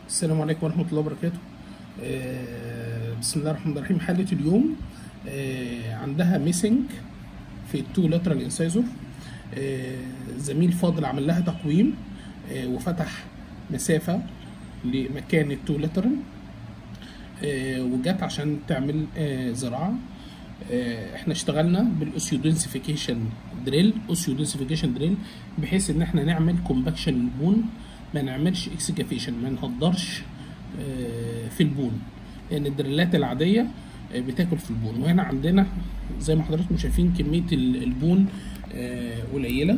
السلام عليكم ورحمة الله وبركاته آه، بسم الله الرحمن الرحيم حالة اليوم آه، عندها ميسنج في التو لاترال انسايزور زميل فاضل عمل لها تقويم آه، وفتح مسافة لمكان التو لاترال وجت عشان تعمل آه، زراعة آه، احنا اشتغلنا بالاوسيودنسيفيكيشن دريل اوسيودنسيفيكيشن دريل بحيث ان احنا نعمل كومباكشن للبون ما نعملش اكسكافيشن ما نهدرش آه، في البون لان الدريلات العاديه آه، بتاكل في البون وهنا عندنا زي ما حضراتكم شايفين كميه ال- البون آه، قليله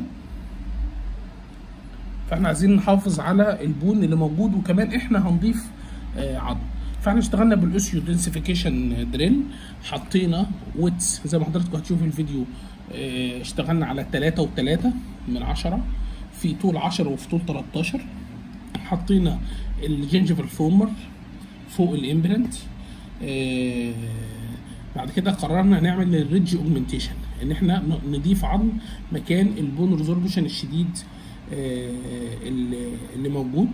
فاحنا عايزين نحافظ على البون اللي موجود وكمان احنا هنضيف آه، عظم فاحنا اشتغلنا بالاوسيو دنسيفيكيشن دريل حطينا ويتس زي ما حضراتكم هتشوفوا الفيديو آه، اشتغلنا على 3 و3 من 10 في طول 10 وفي طول 13 حطينا الجنجفال فومر فوق الامبلنت آه، بعد كده قررنا نعمل الريدج اوجمنتيشن ان احنا ن- نضيف عظم مكان البون ريزوربشن الشديد آه، اللي اللي موجود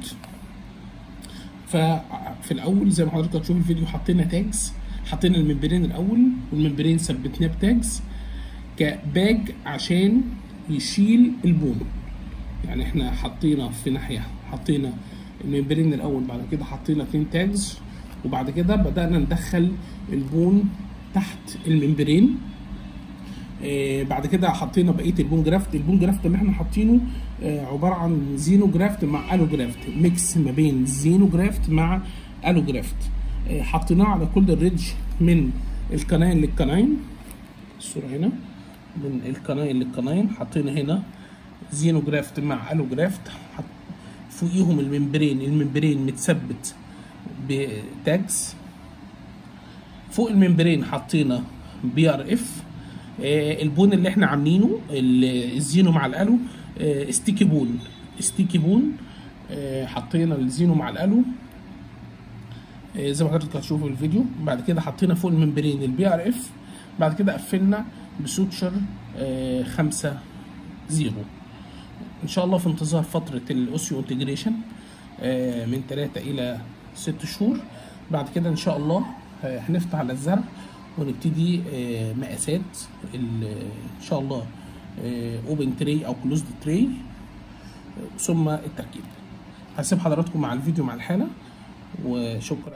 ففي الاول زي ما حضرتك هتشوف الفيديو حطينا تاجز حطينا الممبرين الاول والممبرين ثبتناه بتاجز كباج عشان يشيل البون يعني احنا حطينا في ناحيه حطينا الممبرين الاول بعد كده حطينا اتنين تاجز وبعد كده بدانا ندخل البون تحت الممبرين آه، بعد كده حطينا بقيه البون جرافت البون جرافت اللي احنا حاطينه آه، عباره عن زينو جرافت مع الو جرافت ميكس ما بين زينو جرافت مع الو جرافت آه، حطيناه على كل الريدج من القناين للقناين الصوره هنا من القناين للقناين حطينا هنا زينو جرافت مع الو جرافت حط فوقيهم الممبرين الممبرين متثبت بتاجز فوق الممبرين حطينا بي ار اف البون اللي احنا عاملينه ال- الزينو مع الالو آه، ستيكي بون ستيكي بون آه، حطينا الزينو مع الالو آه، زي ما حضرتك هتشوفوا في الفيديو بعد كده حطينا فوق الممبرين البي ار اف بعد كده قفلنا بسوتشر آه، خمسة زيرو ان شاء الله في انتظار فتره الاوسيو انتجريشن آه، من 3 الى 6 شهور بعد كده ان شاء الله آه، هنفتح على الزرع ونبتدي آه، مقاسات ال- ان شاء الله اوبن تري او كلوزد تري ثم التركيب هسيب حضراتكم مع الفيديو مع الحاله وشكرا